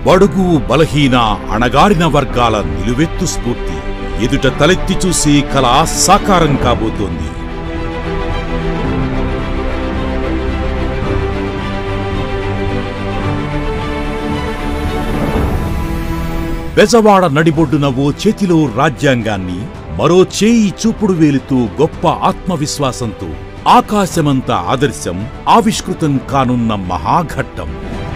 బడుగు బలహీన అణగారిన వర్గాల నిలువెత్తు స్ఫూర్తి ఎదుట తలెత్తి చూసే కళ సాకారం కాబోతోంది బెజవాడ నడిబొడ్డున ఓ చేతిలో రాజ్యాంగాన్ని మరో చేయి చూపుడు వేలుతూ గొప్ప ఆత్మవిశ్వాసంతో ఆకాశమంత ఆదర్శం ఆవిష్కృతం కానున్న మహాఘట్టం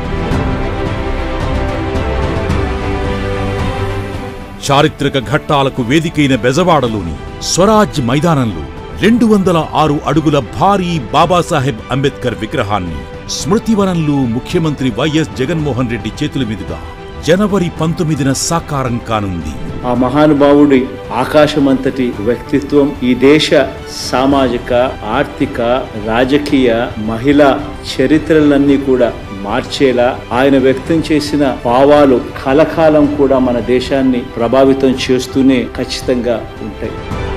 చారిత్రక ఘట్టాలకు వేదికైన బెజవాడలోని స్వరాజ్ మైదానంలో రెండు వందల ఆరు అడుగుల భారీ బాబాసాహెబ్ అంబేద్కర్ విగ్రహాన్ని స్మృతివనంలో ముఖ్యమంత్రి వైఎస్ జగన్మోహన్ రెడ్డి చేతుల మీదుగా జనవరి పంతొమ్మిదిన సాకారం కానుంది ఆ మహానుభావుడి ఆకాశమంతటి వ్యక్తిత్వం ఈ దేశ సామాజిక ఆర్థిక రాజకీయ మహిళా చరిత్రలన్నీ కూడా మార్చేలా ఆయన వ్యక్తం చేసిన భావాలు కలకాలం కూడా మన దేశాన్ని ప్రభావితం చేస్తూనే ఖచ్చితంగా ఉంటాయి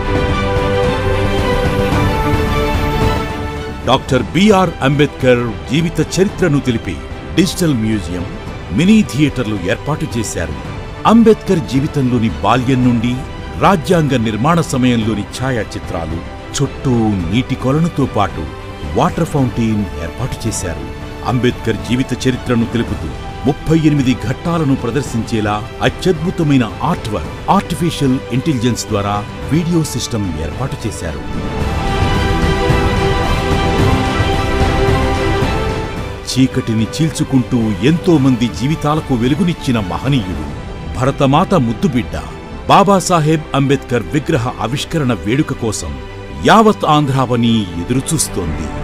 డాక్టర్ బిఆర్ అంబేద్కర్ జీవిత చరిత్రను తెలిపి డిజిటల్ మ్యూజియం మినీ థియేటర్లు ఏర్పాటు చేశారు అంబేద్కర్ జీవితంలోని బాల్యం నుండి రాజ్యాంగ నిర్మాణ సమయంలోని ఛాయాచిత్రాలు చుట్టూ నీటి కొలనుతో పాటు వాటర్ ఫౌంటైన్ ఏర్పాటు చేశారు అంబేద్కర్ జీవిత చరిత్రను తెలుపుతూ ముప్పై ఎనిమిది ఘట్టాలను ప్రదర్శించేలా అత్యద్భుతమైన ఆర్ట్ వర్క్ ఆర్టిఫిషియల్ ఇంటెలిజెన్స్ ద్వారా వీడియో సిస్టమ్ ఏర్పాటు చేశారు చీకటిని చీల్చుకుంటూ ఎంతో మంది జీవితాలకు వెలుగునిచ్చిన మహనీయుడు భరతమాత ముద్దుబిడ్డ బాబాసాహెబ్ అంబేద్కర్ విగ్రహ ఆవిష్కరణ వేడుక కోసం యావత్ ఆంధ్రావని ఎదురుచూస్తోంది